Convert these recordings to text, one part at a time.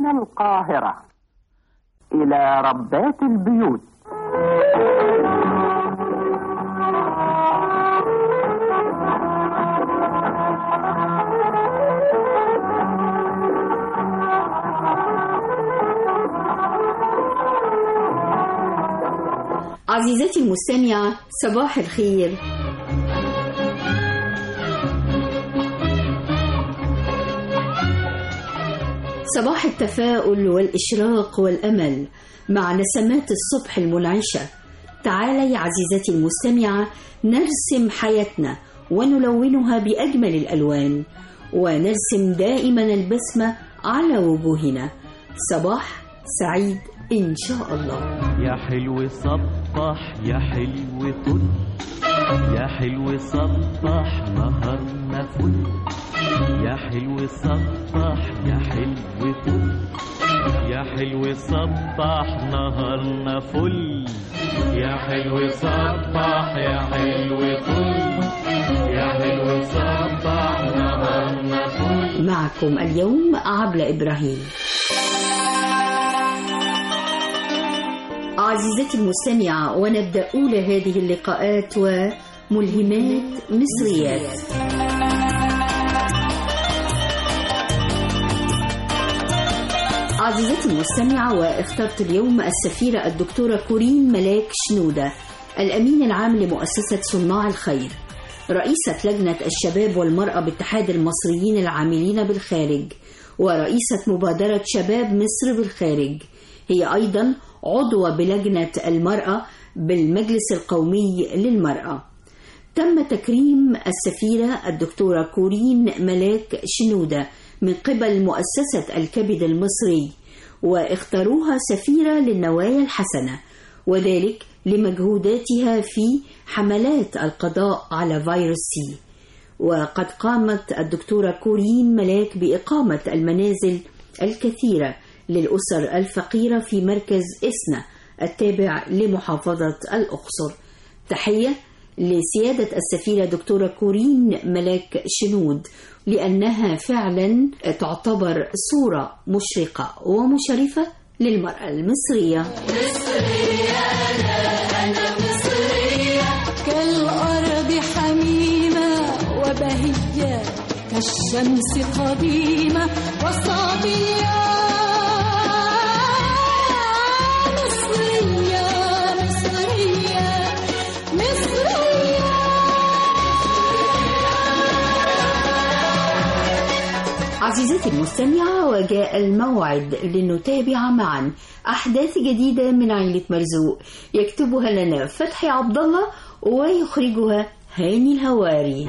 من القاهرة إلى ربات البيوت عزيزتي المستمعة صباح الخير صباح التفاؤل والإشراق والأمل مع نسمات الصبح المنعشة تعالي يا عزيزتي المستمعة نرسم حياتنا ونلونها بأجمل الألوان ونرسم دائما البسمة على وجوهنا صباح سعيد إن شاء الله يا حلو صبح يا حلو طل يا حلو صبح نهارنا فل يا حلو صبح يا حلو طل يا حلو صبح نهارنا فل يا حلو صبح يا حلو طل يا حلو صبح نهارنا فل معكم اليوم عبلة إبراهيم عزيزتي المستمعة ونبدأ أولى هذه اللقاءات وملهمات مصريات عزيزتي المستمعة واخترت اليوم السفيرة الدكتورة كورين ملاك شنودة الأمين العام لمؤسسة صناع الخير رئيسة لجنة الشباب والمرأة باتحاد المصريين العاملين بالخارج ورئيسة مبادرة شباب مصر بالخارج هي أيضا عضوة بلجنة المرأة بالمجلس القومي للمرأة تم تكريم السفيرة الدكتورة كورين ملاك شنودة من قبل مؤسسة الكبد المصري واختاروها سفيرة للنوايا الحسنة وذلك لمجهوداتها في حملات القضاء على فيروس سي وقد قامت الدكتورة كورين ملاك بإقامة المنازل الكثيرة للأسر الفقيرة في مركز إسنا التابع لمحافظة الأقصر تحية لسيادة السفيرة دكتورة كورين ملاك شنود لأنها فعلا تعتبر صورة مشرقة ومشرفة للمرأة المصرية كالأرض حميمة وبهية كالشمس قديمة وصافية مصرية مصرية مصرية عزيزتي المستمعة وجاء الموعد لنتابع معا أحداث جديدة من عائلة مرزوق يكتبها لنا فتحي عبد الله ويخرجها هاني الهواري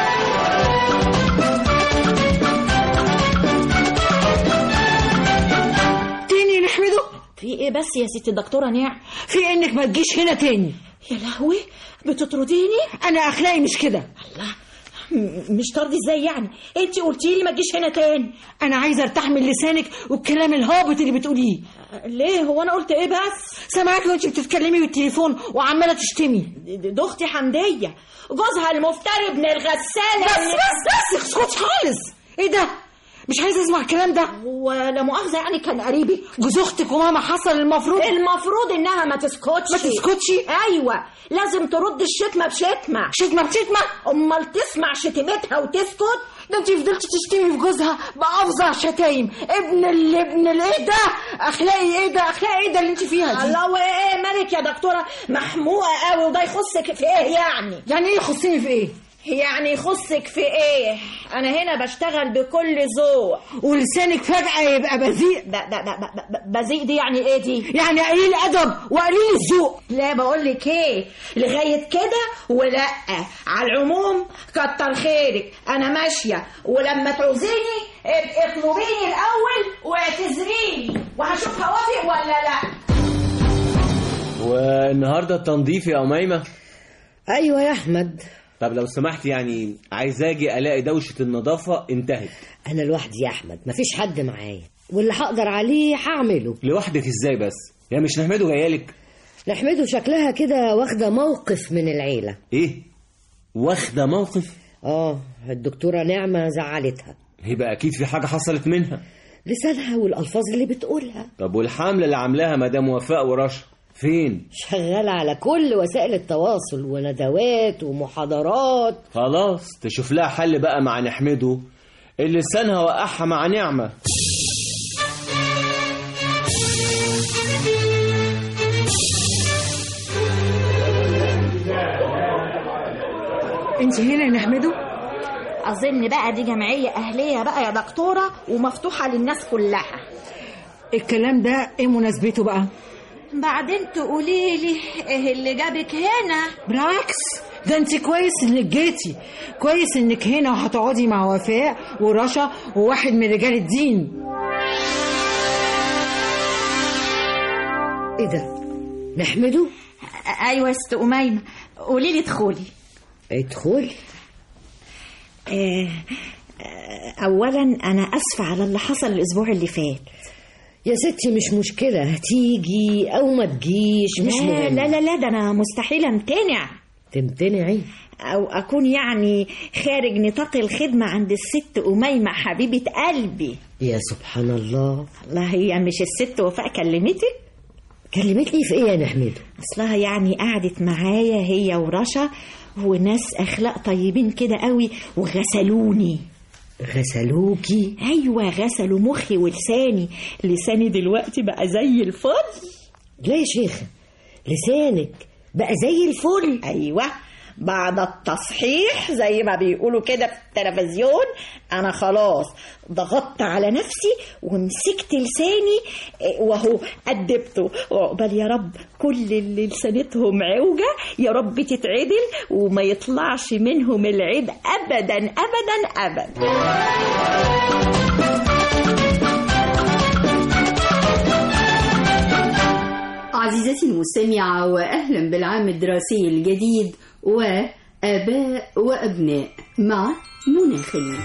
تاني نحمده في ايه بس يا ست الدكتورة نعم في انك ما تجيش هنا تاني يا لهوي بتطرديني انا اخلاقي مش كده الله م- مش طردي ازاي يعني انت قلتي لي ما تجيش هنا تاني انا عايزه ارتاح من لسانك والكلام الهابط اللي بتقوليه ليه هو انا قلت ايه بس سامعاكي وانت بتتكلمي بالتليفون وعماله تشتمي دي دي اختي حمدية جوزها المفتري ابن الغسالة بس اللي- بس بس اسكتي خالص ايه ده مش عايزه اسمع الكلام ده هو لا مؤاخذة يعني كان قريبي جوز اختك وماما حصل المفروض المفروض انها ما تسكتش ما تسكتش ايوه لازم ترد الشتمة بشتمة شتمه بشتمه امال تسمع شتيمتها وتسكت ده انت فضلتي تشتمي في جوزها بافظع شتايم ابن ال ابن الايه ده اخلاقي ايه ده اخلاقي ايه ده اللي انت فيها دي الله وايه مالك يا دكتورة محموقة قوي وده يخصك في ايه يعني يعني ايه يخصني في ايه يعني يخصك في ايه انا هنا بشتغل بكل ذوق ولسانك فجأة يبقى بذيء ب- ب- ب- ب- بذيء دي يعني ايه دي يعني قليل أدب وقليل الذوق لا بقول لك ايه لغايه كده ولا على العموم كتر خيرك انا ماشيه ولما تعوزيني ابقي اطلبيني الاول واعتذريلي وهشوف هوافق ولا لا والنهارده التنظيف يا أميمة ايوه يا احمد طب لو سمحت يعني عايز اجي الاقي دوشة النظافة انتهت انا لوحدي يا احمد مفيش حد معايا واللي هقدر عليه هعمله لوحدك ازاي بس يا مش نحمده جايالك نحمده شكلها كده واخده موقف من العيله ايه واخدة موقف اه الدكتوره نعمه زعلتها يبقى اكيد في حاجة حصلت منها لسانها والألفاظ اللي بتقولها طب والحملة اللي عاملاها مدام وفاء ورشا فين شغالة على كل وسائل التواصل وندوات ومحاضرات خلاص تشوف لها حل بقى مع نحمده اللي لسانها وقعها مع نعمة انت هنا يا نحمده اظن بقى دي جمعيه اهليه بقى يا دكتوره ومفتوحه للناس كلها الكلام ده ايه مناسبته بقى بعدين تقولي لي ايه اللي جابك هنا بالعكس ده انت كويس انك جيتي كويس انك هنا وهتقعدي مع وفاء ورشا وواحد من رجال الدين ايه ده نحمده ايوه يا ست اميمه قولي لي ادخلي ادخل آه، آه، اولا انا اسفه على اللي حصل الاسبوع اللي فات يا ستي مش مشكلة هتيجي أو ما تجيش مش لا مهم لا لا لا ده انا مستحيل امتنع تمتنعي او اكون يعني خارج نطاق الخدمه عند الست اميمه حبيبه قلبي يا سبحان الله لا هي مش الست وفاء كلمتك كلمتني في ايه يا نحمده اصلها يعني قعدت معايا هي ورشا وناس اخلاق طيبين كده قوي وغسلوني غسلوكي ايوه غسلوا مخي ولساني لساني دلوقتي بقى زي الفل لا يا شيخة لسانك بقى زي الفل ايوه بعد التصحيح زي ما بيقولوا كده في التلفزيون انا خلاص ضغطت على نفسي ومسكت لساني إيه، وهو أدبته وعقبال يا رب كل اللي لسانتهم عوجة يا رب تتعدل وما يطلعش منهم العيد أبدا أبدا أبدا عزيزتي المستمعة وأهلا بالعام الدراسي الجديد وآباء وأبناء مع منى خليل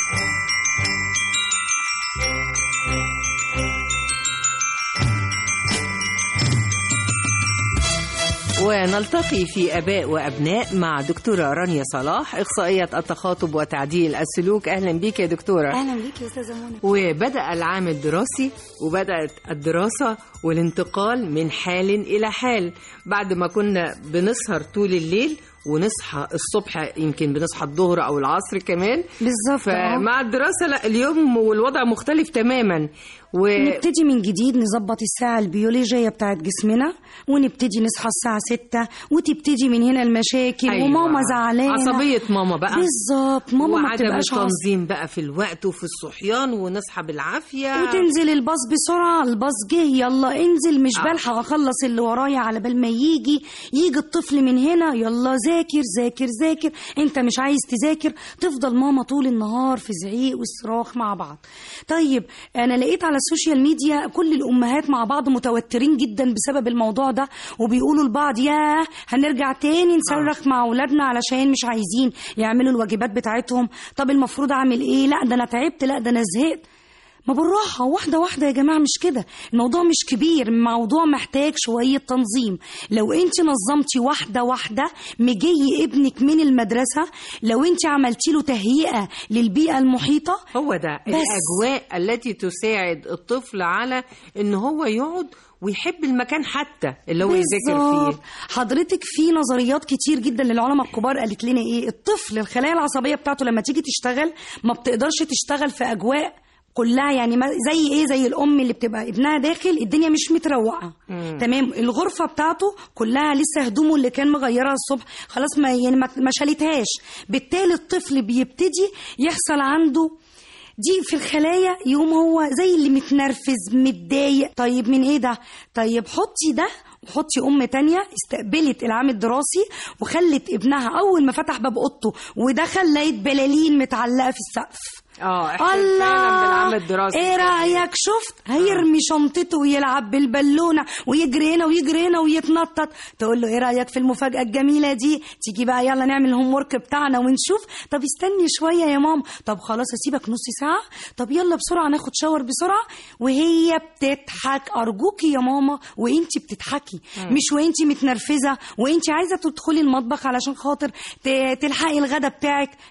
ونلتقي في آباء وأبناء مع دكتورة رانيا صلاح إخصائية التخاطب وتعديل السلوك أهلا بيك يا دكتورة اهلا بيك يا استاذه منى وبدأ العام الدراسي وبدأت الدراسة والانتقال من حال إلى حال بعد ما كنا بنسهر طول الليل ونصحى الصبح يمكن بنصحى الظهر أو العصر كمان بالظبط آه. فمع الدراسة لا اليوم والوضع مختلف تماما و... نبتدي من جديد نظبط الساعة البيولوجية بتاعت جسمنا ونبتدي نصحى الساعة ستة وتبتدي من هنا المشاكل أيوة. وماما زعلانة عصبية ماما بقى بالظبط ماما ما وعدم بتبقاش عصبية التنظيم بقى في الوقت وفي الصحيان ونصحى بالعافية وتنزل الباص بسرعة الباص جه يلا انزل مش آه. بلحق اخلص اللي ورايا على بال ما يجي يجي الطفل من هنا يلا ذاكر ذاكر ذاكر انت مش عايز تذاكر تفضل ماما طول النهار في زعيق وصراخ مع بعض طيب انا لقيت على السوشيال ميديا كل الامهات مع بعض متوترين جدا بسبب الموضوع ده وبيقولوا لبعض ياه هنرجع تاني نصرخ مع اولادنا علشان مش عايزين يعملوا الواجبات بتاعتهم طب المفروض اعمل ايه لا ده انا تعبت لا ده انا زهقت ما بالراحة واحدة واحدة يا جماعة مش كده الموضوع مش كبير الموضوع محتاج شوية تنظيم لو انت نظمتي واحدة واحدة مجي ابنك من المدرسة لو انت عملتي له تهيئة للبيئة المحيطة هو ده بس. الأجواء التي تساعد الطفل على إن هو يقعد ويحب المكان حتى اللي هو يذاكر بالظبط. فيه حضرتك في نظريات كتير جدا للعلماء الكبار قالت لنا ايه الطفل الخلايا العصبيه بتاعته لما تيجي تشتغل ما بتقدرش تشتغل في اجواء كلها يعني ما زي ايه زي الام اللي بتبقى ابنها داخل الدنيا مش متروقه مم. تمام الغرفه بتاعته كلها لسه هدومه اللي كان مغيرها الصبح خلاص ما يعني ما ما شالتهاش بالتالي الطفل بيبتدي يحصل عنده دي في الخلايا يقوم هو زي اللي متنرفز متضايق طيب من ايه ده طيب حطي ده وحطي ام تانية استقبلت العام الدراسي وخلت ابنها اول ما فتح باب اوضته ودخل لقيت بلالين متعلقه في السقف اه احنا فعلا بالعام الدراسي ايه رايك شفت هيرمي شنطته ويلعب بالبالونه ويجري هنا ويجري هنا ويتنطط تقول له ايه رايك في المفاجاه الجميله دي تيجي بقى يلا نعمل الهوم ورك بتاعنا ونشوف طب استني شويه يا ماما طب خلاص اسيبك نص ساعه طب يلا بسرعه ناخد شاور بسرعه وهي بتضحك ارجوكي يا ماما وانتي بتضحكي مم. مش وانتي متنرفزه وانتي عايزه تدخلي المطبخ علشان خاطر ت- تلحقي الغدا بتاعك لا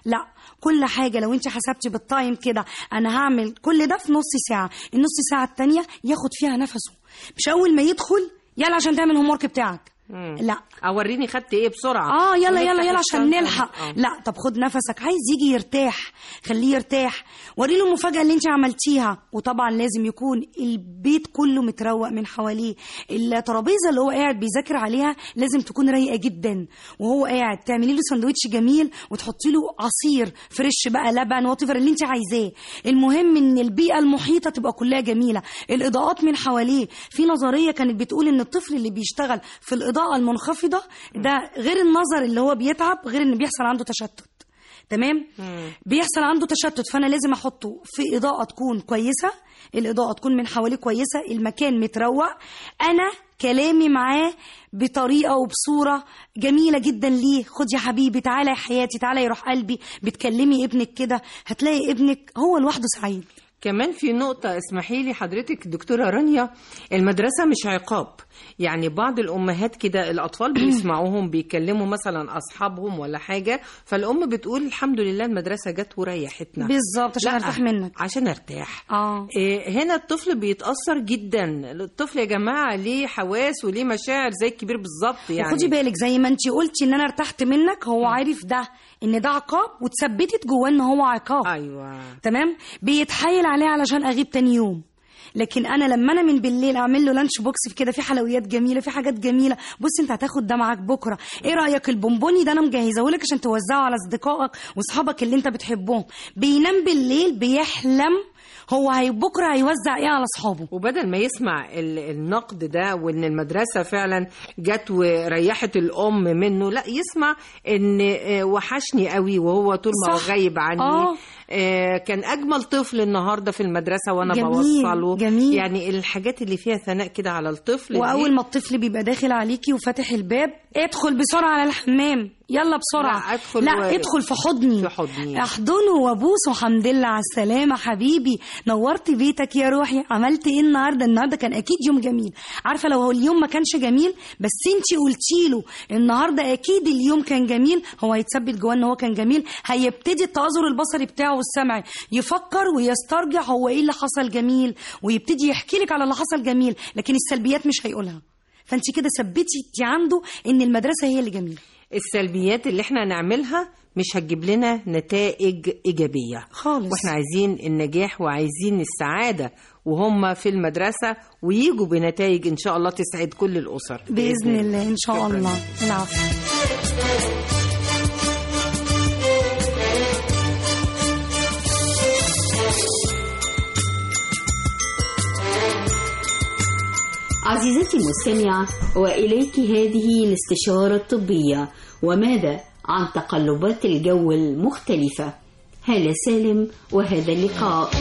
كل حاجه لو انت حسبتي بالتايم كده انا هعمل كل ده في نص ساعه النص ساعه التانية ياخد فيها نفسه مش اول ما يدخل يلا عشان تعمل الهوم ورك بتاعك مم. لا اوريني خدت ايه بسرعه اه يلا ونفتح يلا يلا عشان الشنطة. نلحق آه. لا طب خد نفسك عايز يجي يرتاح خليه يرتاح وري له المفاجاه اللي انت عملتيها وطبعا لازم يكون البيت كله متروق من حواليه الترابيزه اللي هو قاعد بيذاكر عليها لازم تكون رايقه جدا وهو قاعد تعملي له سندوتش جميل وتحطي له عصير فريش بقى لبن وات اللي انت عايزاه المهم ان البيئه المحيطه تبقى كلها جميله الاضاءات من حواليه في نظريه كانت بتقول ان الطفل اللي بيشتغل في الاضاءه المنخفضه ده غير النظر اللي هو بيتعب غير ان بيحصل عنده تشتت تمام بيحصل عنده تشتت فانا لازم احطه في اضاءه تكون كويسه الاضاءه تكون من حواليه كويسه المكان متروق انا كلامي معاه بطريقه وبصوره جميله جدا ليه خد يا حبيبي تعالى يا حياتي تعالى يا روح قلبي بتكلمي ابنك كده هتلاقي ابنك هو لوحده سعيد كمان في نقطة اسمحي لي حضرتك دكتورة رانيا المدرسة مش عقاب يعني بعض الأمهات كده الأطفال بيسمعوهم بيكلموا مثلا أصحابهم ولا حاجة فالأم بتقول الحمد لله المدرسة جت وريحتنا بالظبط عشان لا، ارتاح منك عشان ارتاح اه إيه، هنا الطفل بيتأثر جدا الطفل يا جماعة ليه حواس وليه مشاعر زي الكبير بالظبط يعني وخدي بالك زي ما انت قلتي ان انا ارتحت منك هو عارف ده ان ده عقاب واتثبتت جواه ان هو عقاب ايوه تمام بيتحايل عليه علشان اغيب تاني يوم لكن انا لما انا من بالليل اعمل له لانش بوكس في كده في حلويات جميله في حاجات جميله بص انت هتاخد ده معاك بكره ايه رايك البونبوني ده انا مجهزه لك عشان توزعه على اصدقائك واصحابك اللي انت بتحبهم بينام بالليل بيحلم هو هي بكره هيوزع ايه على اصحابه وبدل ما يسمع ال- النقد ده وان المدرسه فعلا جت وريحت الام منه لا يسمع ان آه، وحشني قوي وهو طول ما هو صح. غايب عني آه. آه، كان اجمل طفل النهارده في المدرسه وانا جميل، بوصله جميل. يعني الحاجات اللي فيها ثناء كده على الطفل دي واول ما الطفل بيبقى داخل عليكي وفاتح الباب ادخل بسرعه على الحمام يلا بسرعه لا، أدخل لا و- ادخل في حضني في حضني. احضنه وابوسه الحمد لله على السلامه حبيبي نورت بيتك يا روحي عملت ايه النهارده النهارده كان اكيد يوم جميل عارفه لو هو اليوم ما كانش جميل بس انت قلتي له النهارده اكيد اليوم كان جميل هو هيتثبت جواه ان هو كان جميل هيبتدي التآزر البصري بتاعه والسمعي يفكر ويسترجع هو ايه اللي حصل جميل ويبتدي يحكي لك على اللي حصل جميل لكن السلبيات مش هيقولها فانت كده ثبتي عنده ان المدرسه هي اللي جميله السلبيات اللي احنا نعملها مش هتجيب لنا نتائج إيجابية خالص واحنا عايزين النجاح وعايزين السعادة وهم في المدرسة ويجوا بنتائج إن شاء الله تسعد كل الأسر باذن الله ان شاء الله العفو عزيزتي المستمعة وإليك هذه الاستشارة الطبية وماذا عن تقلبات الجو المختلفة هالة سالم وهذا اللقاء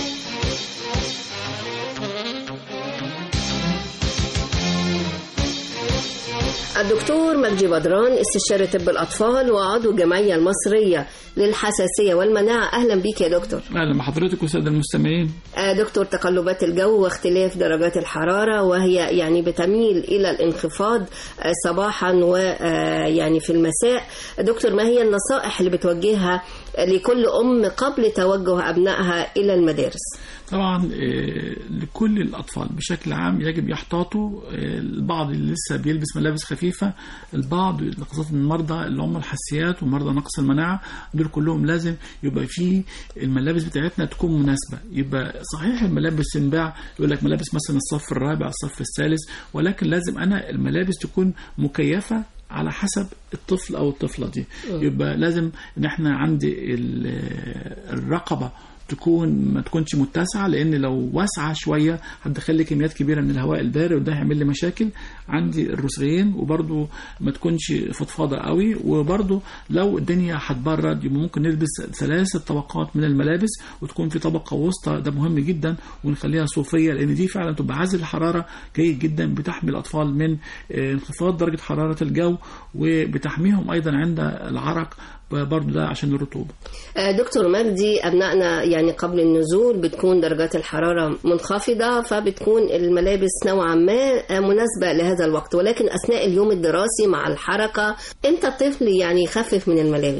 الدكتور مجدي بدران استشاري طب الأطفال وعضو الجمعية المصرية للحساسية والمناعة أهلا بيك يا دكتور اهلا بحضرتك والساده المستمعين آه، دكتور تقلبات الجو واختلاف درجات الحرارة وهي يعني بتميل إلى الانخفاض آه، صباحا ويعني في المساء دكتور ما هي النصائح اللي بتوجهها لكل أم قبل توجه أبنائها إلى المدارس طبعا آه، لكل الاطفال بشكل عام يجب يحتاطوا آه، البعض اللي لسه بيلبس ملابس خفيفه البعض خاصه المرضى اللي هم الحساسيات ومرضى نقص المناعه دول كلهم لازم يبقى في الملابس بتاعتنا تكون مناسبه يبقى صحيح الملابس تنباع يقول لك ملابس مثلا الصف الرابع الصف الثالث ولكن لازم انا الملابس تكون مكيفه على حسب الطفل او الطفله دي مم. يبقى لازم ان احنا عندي ال- الرقبه تكون ما تكونش متسعه لان لو واسعه شويه هتدخل لي كميات كبيره من الهواء البارد وده هيعمل لي مشاكل عندي الرسغين وبرده ما تكونش فضفاضه قوي وبرده لو الدنيا هتبرد يبقى ممكن نلبس ثلاث طبقات من الملابس وتكون في طبقه وسطى ده مهم جدا ونخليها صوفيه لان دي فعلا تبقى عازل الحراره جيد جدا بتحمي الاطفال من آه، انخفاض درجه حراره الجو وبتحميهم ايضا عند العرق برضه ده عشان الرطوبه آه، دكتور مجدي أبنائنا يعني قبل النزول بتكون درجات الحرارة منخفضة فبتكون الملابس نوعا ما آه، مناسبة لهذا الوقت ولكن أثناء اليوم الدراسي مع الحركة إمتى الطفل يعني يخفف من الملابس؟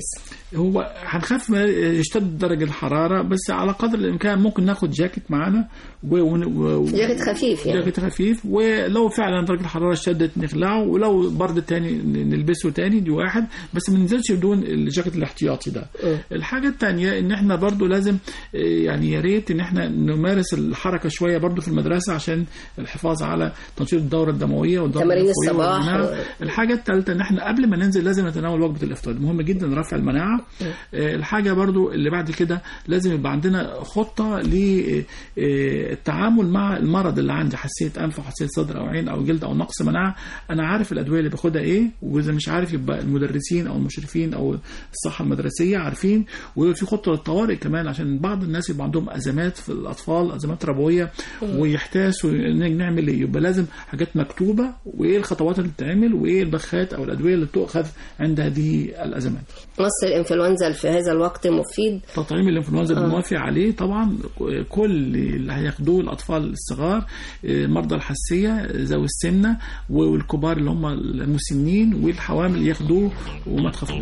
هو هنخاف ما يشتد درجة الحرارة بس على قدر الإمكان ممكن ناخد جاكيت معانا و... و... و... جاكيت خفيف يعني. جاكيت خفيف ولو فعلا درجة الحرارة اشتدت نخلعه ولو برد تاني نلبسه تاني دي واحد بس ما ننزلش بدون الجاكيت الاحتياطي ده الحاجة التانية ان احنا برضو لازم آه، يعني يا ريت ان احنا نمارس الحركة شوية برضو في المدرسة عشان الحفاظ على تنشيط الدورة الدموية والدورة تمارين الدموية الصباح والمناعة. و- الحاجة الثالثة ان احنا قبل ما ننزل لازم نتناول وجبة الافطار دي مهم جدا رفع المناعة آه، الحاجة برضو اللي بعد كده لازم يبقى عندنا خطة للتعامل مع المرض اللي عندي حساسية أنف وحساسية صدر أو عين أو جلد أو نقص مناعة أنا عارف الأدوية اللي باخدها إيه وإذا مش عارف يبقى المدرسين أو المشرفين أو الصحة المدرسية عارفين ويبقى في خطة للطوارئ كمان عشان بعض الناس يبقى عندهم أزمات في الأطفال أزمات ربوية ويحتاسوا نعمل إيه يبقى لازم حاجات مكتوبة وإيه الخطوات اللي بتتعمل وإيه البخات أو الأدوية اللي تؤخذ عند هذه الأزمات نص الانفلونزا في هذا الوقت مفيد تطعيم الانفلونزا آه. بنوافق عليه طبعا كل اللي هياخدوه الاطفال الصغار آه، مرضى الحساسيه ذوي السمنه والكبار اللي هم المسنين والحوامل ياخدوه وما تخافوش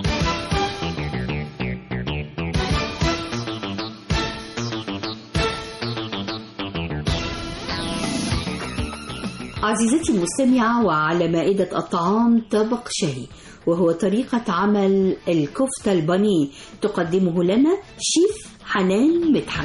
عزيزتي المستمعة وعلى مائدة الطعام طبق شهي وهو طريقة عمل الكفتة البانيه تقدمه لنا شيف حنان مدحت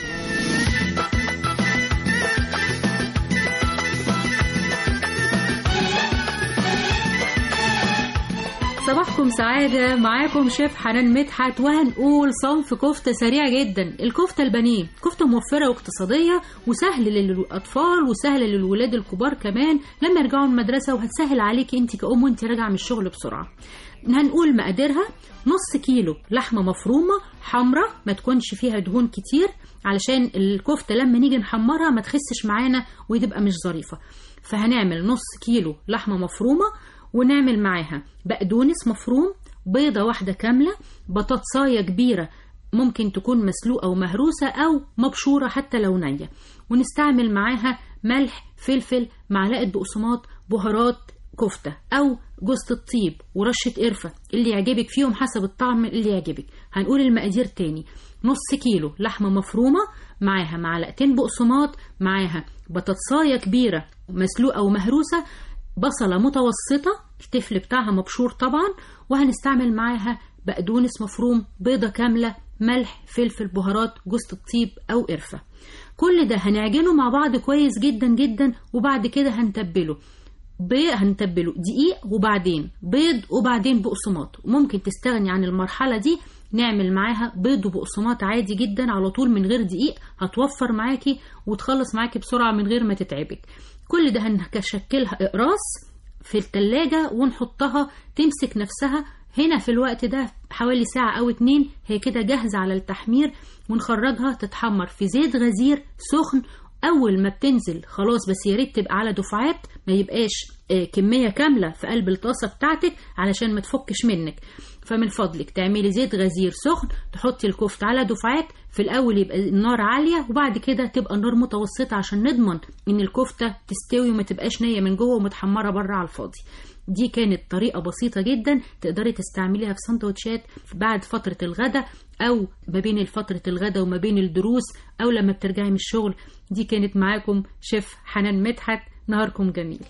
صباحكم سعادة معاكم شيف حنان مدحت وهنقول صنف كفتة سريع جدا الكفتة البانيه كفتة موفرة واقتصادية وسهل للأطفال وسهل للولاد الكبار كمان لما يرجعوا من المدرسة وهتسهل عليكي انت كأم وانت راجعة من الشغل بسرعة هنقول مقاديرها نص كيلو لحمة مفرومة حمرة ما تكونش فيها دهون كتير علشان الكفتة لما نيجي نحمرها ما تخسش معانا وتبقى مش ظريفة فهنعمل نص كيلو لحمة مفرومة ونعمل معاها بقدونس مفروم بيضة واحدة كاملة بطاطساية كبيرة ممكن تكون مسلوقة ومهروسة أو مبشورة حتى لو نية ونستعمل معاها ملح فلفل معلقة بقسماط بهارات كفتة أو جوزة الطيب ورشة قرفة اللي يعجبك فيهم حسب الطعم اللي يعجبك هنقول المقادير تاني نص كيلو لحمة مفرومة معاها معلقتين بقسماط معاها بطاطساية كبيرة مسلوقة ومهروسة بصلة متوسطة التفل بتاعها مبشور طبعا وهنستعمل معاها بقدونس مفروم بيضة كاملة ملح فلفل بهارات جوزة الطيب أو قرفة كل ده هنعجنه مع بعض كويس جدا جدا وبعد كده هنتبله بيض هنتبله دقيق وبعدين بيض وبعدين بقسماط ممكن تستغني عن المرحلة دي نعمل معاها بيض وبقسماط عادي جدا على طول من غير دقيق هتوفر معاكي وتخلص معاكي بسرعة من غير ما تتعبك كل ده هنشكلها اقراص في التلاجة ونحطها تمسك نفسها هنا في الوقت ده حوالي ساعة أو اتنين هي كده جاهزة على التحمير ونخرجها تتحمر في زيت غزير سخن أول ما بتنزل خلاص بس يا ريت تبقى على دفعات ما يبقاش آه، كمية كاملة في قلب الطاسة بتاعتك علشان ما تفكش منك فمن فضلك تعملي زيت غزير سخن تحطي الكفتة على دفعات في الأول يبقى النار عالية وبعد كده تبقى النار متوسطة عشان نضمن إن الكفتة تستوي وما تبقاش نية من جوه ومتحمرة بره على الفاضي دي كانت طريقة بسيطة جدا تقدري تستعمليها في سندوتشات بعد فترة الغداء أو ما بين فترة الغداء وما بين الدروس أو لما بترجعي من الشغل دي كانت معاكم شيف حنان مدحت نهاركم جميل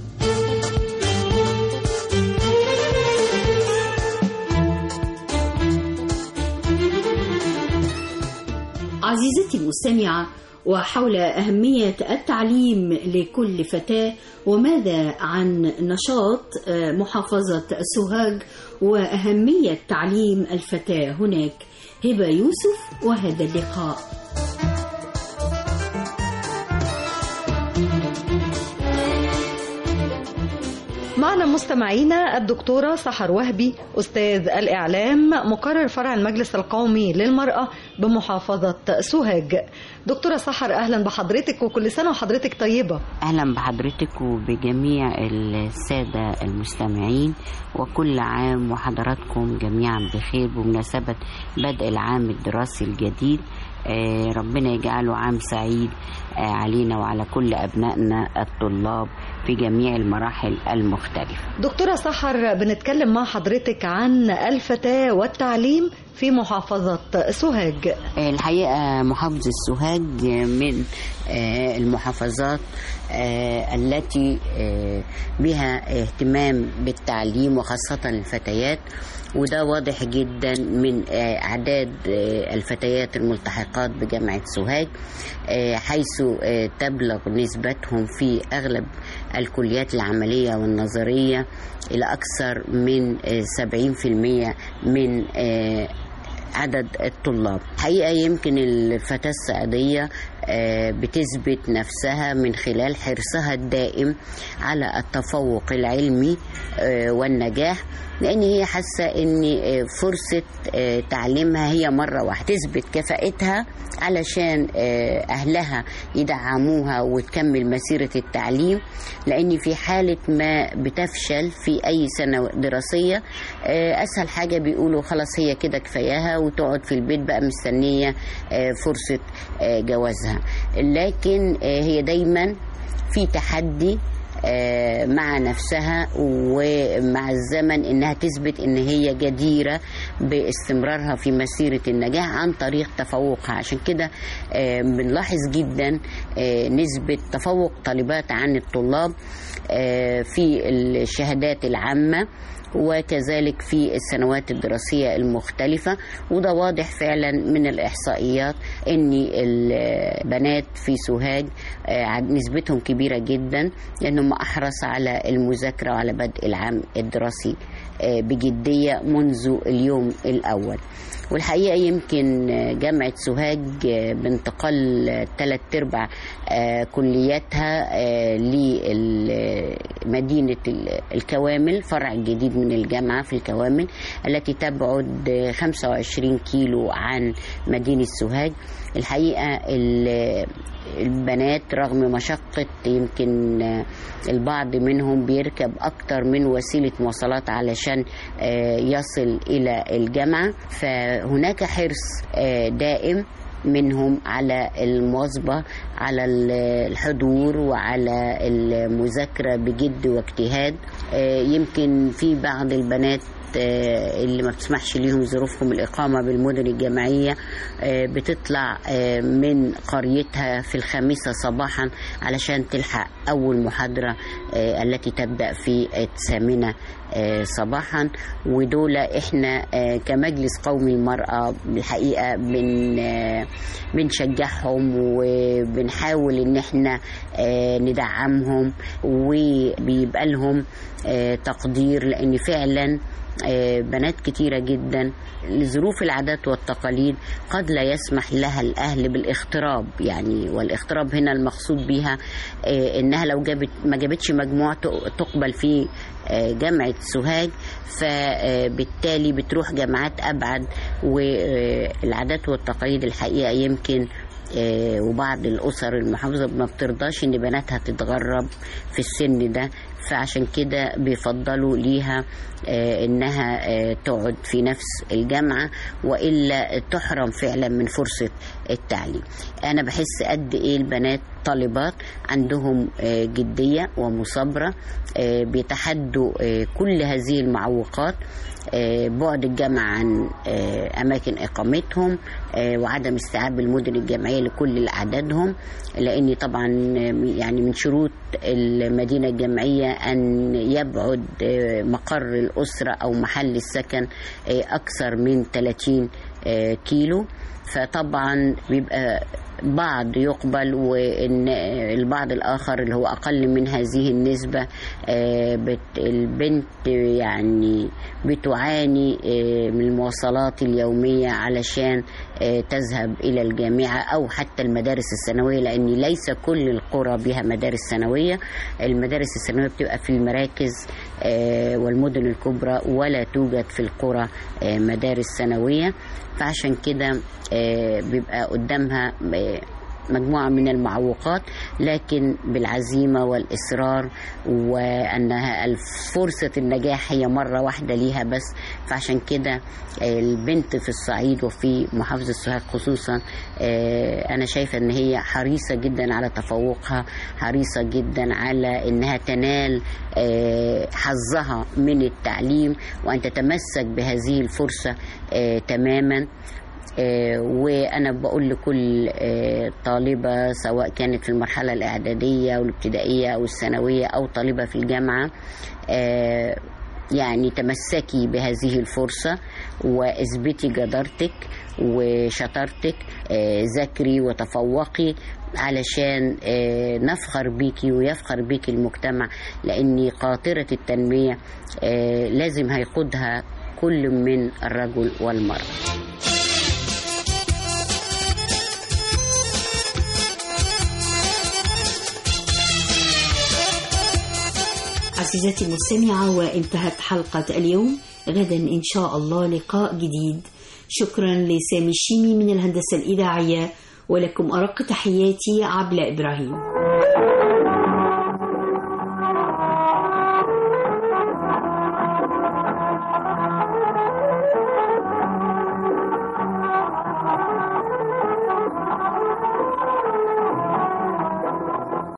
عزيزتي المستمعة وحول أهمية التعليم لكل فتاة وماذا عن نشاط آه، محافظة سوهاج وأهمية تعليم الفتاة هناك هبة يوسف وهذا اللقاء معنا مستمعينا الدكتورة سحر وهبي أستاذ الإعلام مقرر فرع المجلس القومي للمرأة بمحافظة سوهاج دكتورة سحر أهلا بحضرتك وكل سنة وحضرتك طيبة أهلا بحضرتك وبجميع السادة المستمعين وكل عام وحضراتكم جميعا بخير بمناسبة بدء العام الدراسي الجديد آه، ربنا يجعله عام سعيد آه، علينا وعلى كل أبنائنا الطلاب في جميع المراحل المختلفة دكتورة سحر بنتكلم مع حضرتك عن الفتاة والتعليم في محافظة سوهاج الحقيقة محافظة سوهاج من آه، المحافظات آه، التي آه، بها اهتمام بالتعليم وخاصة الفتيات وده واضح جدا من آه، أعداد آه، الفتيات الملتحقات بجامعة سوهاج آه، حيث آه، تبلغ نسبتهم في أغلب الكليات العملية والنظرية إلى أكثر من آه، 70% من آه، عدد الطلاب حقيقة يمكن الفتاة السعودية آه، بتثبت نفسها من خلال حرصها الدائم على التفوق العلمي آه، والنجاح لان هي حاسه ان آه، فرصه آه، تعليمها هي مره واحده تثبت كفاءتها علشان آه، اهلها يدعموها وتكمل مسيره التعليم لان في حاله ما بتفشل في اي سنه دراسيه آه، اسهل حاجه بيقولوا خلاص هي كده كفاياها وتقعد في البيت بقى مستنيه آه، فرصه آه، جوازها لكن آه، هي دايما في تحدي آه، مع نفسها ومع الزمن انها تثبت ان هي جديره باستمرارها في مسيره النجاح عن طريق تفوقها عشان كده آه، بنلاحظ جدا آه، نسبه تفوق طالبات عن الطلاب آه، في الشهادات العامه وكذلك في السنوات الدراسية المختلفة وده واضح فعلا من الإحصائيات أن البنات في سوهاج آه، نسبتهم كبيرة جدا لأنهم أحرص على المذاكرة وعلى بدء العام الدراسي آه، بجدية منذ اليوم الأول والحقيقة يمكن جامعة سوهاج بانتقال ثلاث ارباع آه، كلياتها آه، لمدينة الكوامل فرع جديد من الجامعة في الكوامل التي تبعد 25 كيلو عن مدينة سوهاج الحقيقة ال- البنات رغم مشقة يمكن آه، البعض منهم بيركب أكتر من وسيلة مواصلات علشان آه، يصل إلى الجامعة فهناك حرص آه، دائم منهم على المواظبة على ال- الحضور وعلى المذاكرة بجد واجتهاد آه، يمكن في بعض البنات آه، اللي ما بتسمحش ليهم ظروفهم الإقامة بالمدن الجامعية آه، بتطلع آه، من قريتها في الخامسة صباحا علشان تلحق أول محاضرة آه، التي تبدأ في الثامنة آه، صباحا ودول احنا آه، كمجلس قومي المرأة الحقيقة بن آه، بنشجعهم وبنحاول ان احنا آه، ندعمهم وبيبقى لهم آه، تقدير لان فعلا آه، بنات كتيرة جدا لظروف العادات والتقاليد قد لا يسمح لها الأهل بالاغتراب يعني والاغتراب هنا المقصود بها آه، إنها لو جابت ما جابتش مجموع ت- تقبل في آه، جامعة سوهاج فبالتالي بتروح جامعات أبعد والعادات والتقاليد الحقيقة يمكن آه، وبعض الأسر المحافظة ما بترضاش إن بناتها تتغرب في السن ده فعشان كده بيفضلوا ليها آه، إنها آه، تقعد في نفس الجامعة وإلا تحرم فعلا من فرصة التعليم أنا بحس قد إيه البنات طالبات عندهم آه، جدية ومصابرة آه، بيتحدوا آه، كل هذه المعوقات آه، بعد الجامعة عن آه، أماكن إقامتهم آه، وعدم استيعاب المدن الجامعية لكل أعدادهم لأن طبعا آه، يعني من شروط المدينة الجامعية أن يبعد آه، مقر الأسرة أو محل السكن آه، أكثر من 30 آه، كيلو فطبعا بيبقى بعض يقبل وان البعض الاخر اللي هو اقل من هذه النسبه آه، بت- البنت يعني بتعاني آه، من المواصلات اليوميه علشان آه، تذهب الى الجامعه او حتى المدارس الثانويه لان ليس كل القرى بها مدارس ثانويه المدارس الثانويه بتبقى في المراكز آه، والمدن الكبرى ولا توجد في القرى آه، مدارس ثانويه فعشان كده آه، بيبقى قدامها آه، مجموعة من المعوقات لكن بالعزيمة والإصرار وأنها فرصة النجاح هي مرة واحدة ليها بس فعشان كده البنت في الصعيد وفي محافظة سوهاج خصوصا أنا شايفة أن هي حريصة جدا على تفوقها حريصة جدا على أنها تنال حظها من التعليم وأن تتمسك بهذه الفرصة تماما آه وأنا بقول لكل آه طالبة سواء كانت في المرحلة الإعدادية أو الابتدائية أو الثانوية أو طالبة في الجامعة آه يعني تمسكي بهذه الفرصة واثبتي جدارتك وشطارتك ذاكري وتفوقي علشان نفخر بيكي ويفخر بيكي المجتمع لأن قاطرة التنمية لازم هيقودها كل من الرجل والمرأة عزيزتي المستمعة وانتهت حلقة اليوم غدا إن شاء الله لقاء جديد شكرا لسامي الشيمي من الهندسة الإذاعية ولكم أرق تحياتي عبلة إبراهيم